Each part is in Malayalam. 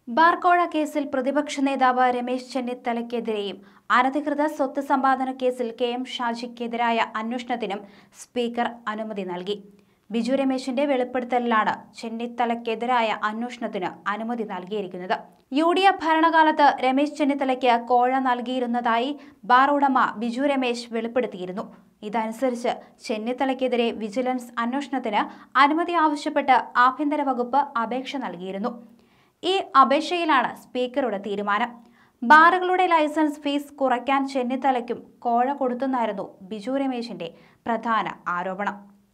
ബാർക്കോഴ കേസിൽ പ്രതിപക്ഷ നേതാവ് രമേശ് ചെന്നിത്തലയ്ക്കെതിരെയും അനധികൃത സ്വത്ത് സമ്പാദന കേസിൽ കെ എം ഷാജിക്കെതിരായ അന്വേഷണത്തിനും സ്പീക്കർ അനുമതി നൽകി ബിജു രമേശിന്റെ വെളിപ്പെടുത്തലിലാണ് ചെന്നിത്തലയ്ക്കെതിരായ അന്വേഷണത്തിന് അനുമതി നൽകിയിരിക്കുന്നത് യു ഡി എഫ് ഭരണകാലത്ത് രമേശ് ചെന്നിത്തലയ്ക്ക് കോഴ നൽകിയിരുന്നതായി ബാർ ഉടമ ബിജു രമേശ് വെളിപ്പെടുത്തിയിരുന്നു ഇതനുസരിച്ച് ചെന്നിത്തലയ്ക്കെതിരെ വിജിലൻസ് അന്വേഷണത്തിന് അനുമതി ആവശ്യപ്പെട്ട് ആഭ്യന്തര വകുപ്പ് അപേക്ഷ നൽകിയിരുന്നു ഈ അപേക്ഷയിലാണ് സ്പീക്കറുടെ തീരുമാനം ബാറുകളുടെ ലൈസൻസ് ഫീസ് കുറയ്ക്കാൻ ചെന്നിത്തലയ്ക്കും കോഴ കൊടുത്തെന്നായിരുന്നു ബിജു രമേശിന്റെ പ്രധാന ആരോപണം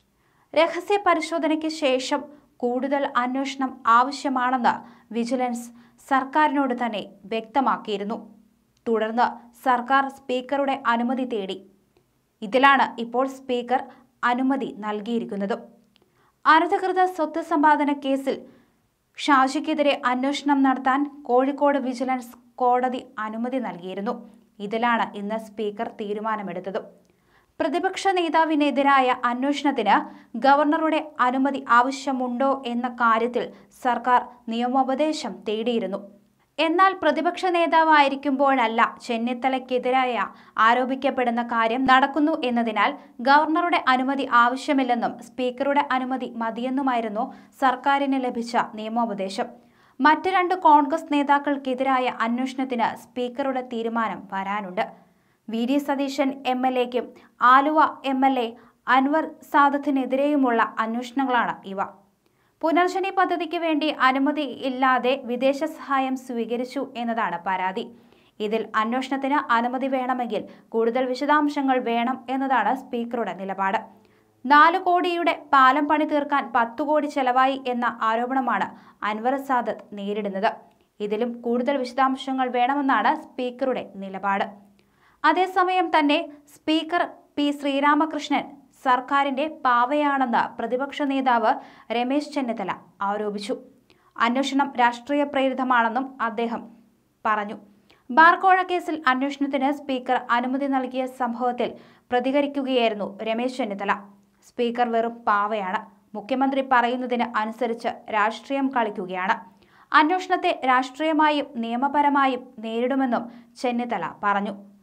രഹസ്യ പരിശോധനയ്ക്ക് ശേഷം കൂടുതൽ അന്വേഷണം ആവശ്യമാണെന്ന് വിജിലൻസ് സർക്കാരിനോട് തന്നെ വ്യക്തമാക്കിയിരുന്നു തുടർന്ന് സർക്കാർ സ്പീക്കറുടെ അനുമതി തേടി ഇതിലാണ് ഇപ്പോൾ സ്പീക്കർ അനുമതി നൽകിയിരിക്കുന്നത് അനധികൃത സ്വത്ത് സമ്പാദന കേസിൽ ഷാജിക്കെതിരെ അന്വേഷണം നടത്താൻ കോഴിക്കോട് വിജിലൻസ് കോടതി അനുമതി നൽകിയിരുന്നു ഇതിലാണ് ഇന്ന് സ്പീക്കർ തീരുമാനമെടുത്തത് പ്രതിപക്ഷ നേതാവിനെതിരായ അന്വേഷണത്തിന് ഗവർണറുടെ അനുമതി ആവശ്യമുണ്ടോ എന്ന കാര്യത്തിൽ സർക്കാർ നിയമോപദേശം തേടിയിരുന്നു എന്നാൽ പ്രതിപക്ഷ നേതാവായിരിക്കുമ്പോഴല്ല ചെന്നിത്തലയ്ക്കെതിരായ ആരോപിക്കപ്പെടുന്ന കാര്യം നടക്കുന്നു എന്നതിനാൽ ഗവർണറുടെ അനുമതി ആവശ്യമില്ലെന്നും സ്പീക്കറുടെ അനുമതി മതിയെന്നുമായിരുന്നു സർക്കാരിന് ലഭിച്ച നിയമോപദേശം മറ്റ് രണ്ട് കോൺഗ്രസ് നേതാക്കൾക്കെതിരായ അന്വേഷണത്തിന് സ്പീക്കറുടെ തീരുമാനം വരാനുണ്ട് V D Satheesan M L എക്കും Aluva M L A Anwar സാദത്തിനെതിരെയുമുള്ള അന്വേഷണങ്ങളാണ് ഇവ പുനർജനി പദ്ധതിക്ക് വേണ്ടി അനുമതി ഇല്ലാതെ വിദേശ സഹായം സ്വീകരിച്ചു എന്നതാണ് പരാതി ഇതിൽ അന്വേഷണത്തിന് അനുമതി വേണമെങ്കിൽ കൂടുതൽ വിശദാംശങ്ങൾ വേണം എന്നതാണ് സ്പീക്കറുടെ നിലപാട് നാല് കോടിയുടെ പാലം പണി തീർക്കാൻ പത്തു കോടി ചെലവായി എന്ന ആരോപണമാണ് അൻവർ സാദത്ത് നേരിടുന്നത് ഇതിലും കൂടുതൽ വിശദാംശങ്ങൾ വേണമെന്നാണ് സ്പീക്കറുടെ നിലപാട് അതേസമയം തന്നെ സ്പീക്കർ പി ശ്രീരാമകൃഷ്ണൻ സർക്കാരിന്റെ പാവയാണെന്ന് പ്രതിപക്ഷ നേതാവ് രമേശ് ചെന്നിത്തല ആരോപിച്ചു അന്വേഷണം രാഷ്ട്രീയ പ്രേരിതമാണെന്നും അദ്ദേഹം പറഞ്ഞു ബാർക്കോഴ കേസിൽ അന്വേഷണത്തിന് സ്പീക്കർ അനുമതി നൽകിയ സംഭവത്തിൽ പ്രതികരിക്കുകയായിരുന്നു രമേശ് ചെന്നിത്തല സ്പീക്കർ വെറും പാവയാണ് മുഖ്യമന്ത്രി പറയുന്നതിന് അനുസരിച്ച് രാഷ്ട്രീയം കളിക്കുകയാണ് അന്വേഷണത്തെ രാഷ്ട്രീയമായും നിയമപരമായും നേരിടുമെന്നും ചെന്നിത്തല പറഞ്ഞു